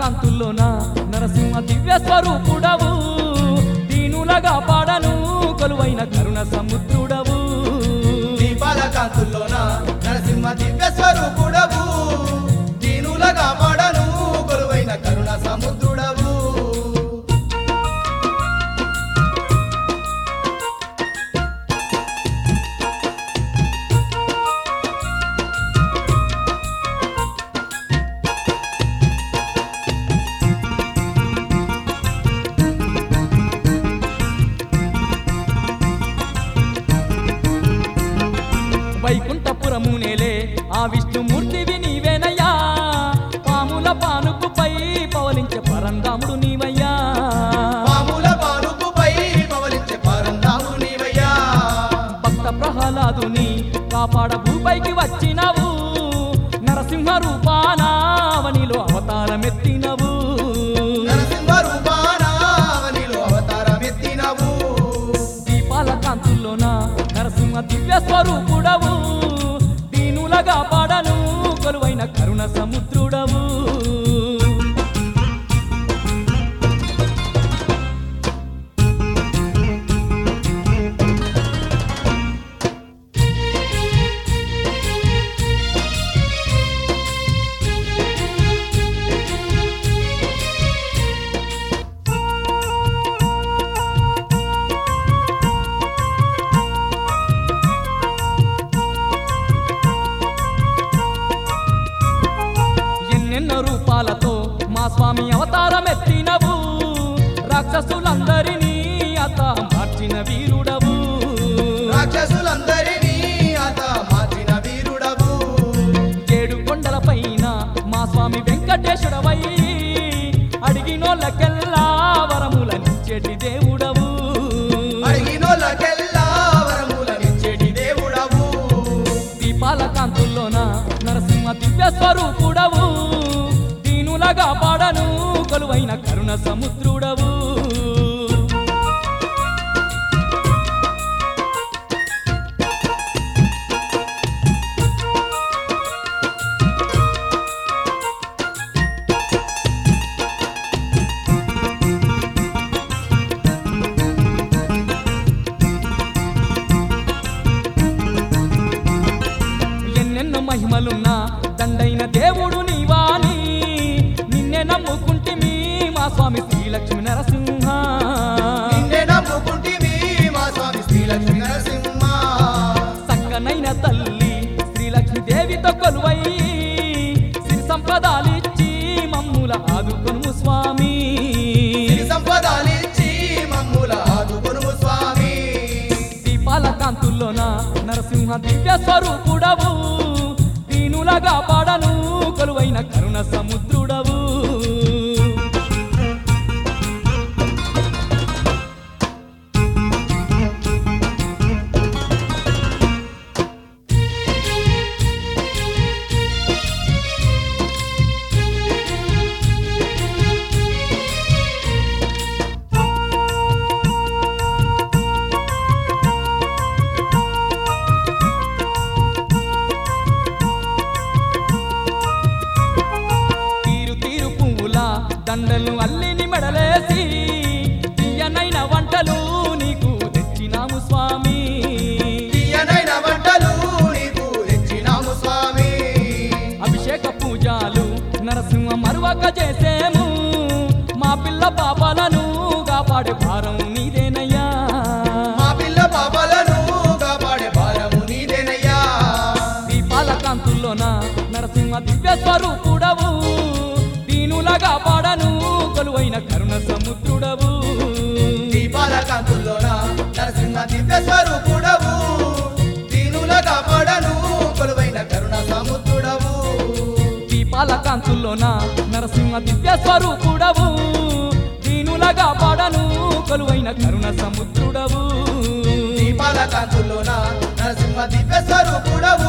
కాంతుల్లోన నరసింహ దివ్య స్వరూపుడవు దీనులగా పాడను కొలువైన కరుణ సముద్రుడవు దీపాల కాంతుల్లోన నరసింహ దివ్య స్వరూపుడవు దీనులగా పడను కొలువైన కరుణ సముద్రుడవు వైకుంఠపురము నేలే ఆ విష్ణుమూర్తివి నీవేనయ్యా పాముల పానుకుపై పవలించే పరంధాముడు నీవయ్యా పాముల పానుపుపై పవలించే పరంధాముడు నీవయ్యా భక్త ప్రహ్లాదుని కాపాడ భూపైకి వచ్చినవు నరసింహ రూపానావనిలో అవతారమెత్తినవు నరసింహ రూపాన అవనిలో అవతారమెత్తినవు దీపాల కాంతుల్లోన నరసింహ దివ్య స్వరూపుడవు దీనులగా పాడను కొలువైన కరుణ సముద్రుడవు ఎన్నెన్నో రూపాలతో మా స్వామి అవతారమెత్తినవు రాక్షసులందరినీ అత మార్చిన వీరుడవు రాక్షసులందరినీ అత మార్చిన వీరుడవు ఏడు కొండల పైన మా స్వామి వెంకటేశ్వరవై అడిగినోళ్ళకెల్లా వరములనిచ్చేటి దేవుడవు అడిగినోళ్ళకెల్లా వరములనిచ్చేటి దేవుడవు దీపాల కాంతుల్లోన నరసింహ దివ్య స్వరూపుడవు దీనులగా పాడను కొలువైన కరుణ సముద్రుడవు ఎన్నెన్నో మహిమలున్నా దండైన దేవుడు నీవాని నిన్నే నమ్ముకుంటిమి మా స్వామి శ్రీలక్ష్మి నరసింహ నిన్నే నమ్ముకుంటివి మా స్వామి శ్రీలక్ష్మీ నరసింహ చక్కనైన తల్లి శ్రీలక్ష్మి దేవితో కొలువై సిరి సంపదాలిచ్చి మమ్ముల ఆదుకొను స్వామి సిరి సంపదాలిచ్చి మమ్ముల ఆదుకొనుము స్వామి దీపాల కాంతుల్లోన నరసింహ దివ్య స్వరూపుడవు దీనులగా పాడను కొలువైన కరుణ సముద్రుడవు తీరు తీరు పువ్వుల దండలు అల్లిని మెడలేసి తీయనైన వంటలు నీకు తెచ్చినాము స్వామి తీయనైన వంటలు నీకు తెచ్చినాము స్వామి అభిషేక పూజలు నరసింహ మరువక చేసేము మా పిల్ల పాపాలను కాపాడే భారం నీదేనయ్యా మా పిల్ల పాపలను కాపాడే భారము నీదేనయ్యా దీపాల కాంతుల్లోన నరసింహ దివ్య స్వరూపుడవు దీనులగా పాడను కొలువైన కరుణ సముద్రుడవు దీపాల కాంతుల్లోన నరసింహ దివ్య స్వరూపుడవు దీనుల కాపాడను కొలువైన కరుణ సముద్రుడవు దీపాల కాంతుల్లోన నరసింహ దివ్య స్వరూపుడవు దీనులగా పాడను కొలువైన కరుణ సముద్రుడవు దీపాల కాంతుల్లోన నరసింహ దివ్య స్వరూపుడవు